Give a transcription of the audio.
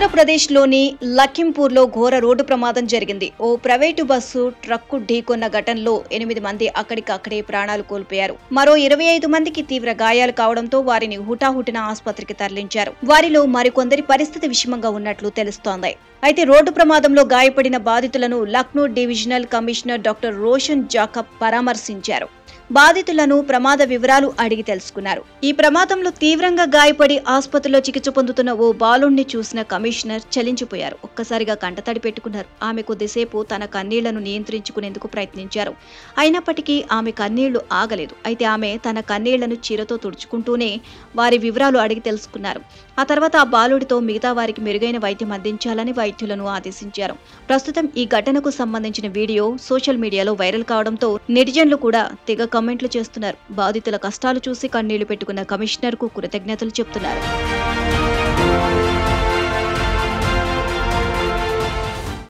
ఆంధ్రప్రదేశ్లోని లఖింపూర్లో ఘోర రోడ్డు ప్రమాదం జరిగింది ఓ ప్రైవేటు బస్సు ట్రక్కు ఢీకొన్న ఘటనలో ఎనిమిది మంది అక్కడికక్కడే ప్రాణాలు కోల్పోయారు మరో ఇరవై ఐదు మందికి తీవ్ర గాయాలు కావడంతో వారిని హుటాహుటిన ఆసుపత్రికి తరలించారు వారిలో మరికొందరి పరిస్థితి విషమంగా ఉన్నట్లు తెలుస్తోంది అయితే రోడ్డు ప్రమాదంలో గాయపడిన బాధితులను Lucknow divisional commissioner doctor Roshan Jacob పరామర్శించారు బాధితులను ప్రమాద వివరాలు అడిగి తెలుసుకున్నారు ఈ ప్రమాదంలో తీవ్రంగా గాయపడి ఆసుపత్రిలో చికిత్స పొందుతున్న ఓ బాలుణ్ణి చూసిన కమిషనర్ చలించిపోయారు ఒక్కసారిగా కంటతడి పెట్టుకున్నారు ఆమె కొద్దిసేపు తన కన్నీళ్లను నియంత్రించుకునేందుకు ప్రయత్నించారు అయినప్పటికీ ఆమె కన్నీళ్లు ఆగలేదు అయితే ఆమె తన కన్నీళ్లను చీరతో తుడుచుకుంటూనే వారి వివరాలు అడిగి తెలుసుకున్నారు ఆ తర్వాత ఆ బాలుడితో మిగతా వారికి మెరుగైన వైద్యం అందించాలని వైద్యులను ఆదేశించారు ప్రస్తుతం ఈ ఘటనకు సంబంధించిన వీడియో సోషల్ మీడియాలో వైరల్ కావడంతో నెటిజన్లు కూడా తెగ కమెంట్లు చేస్తున్నారు బాధితుల కష్టాలు చూసి కన్నీళ్లు పెట్టుకున్న కమిషనర్ కు కృతజ్ఞతలు చెప్తున్నారు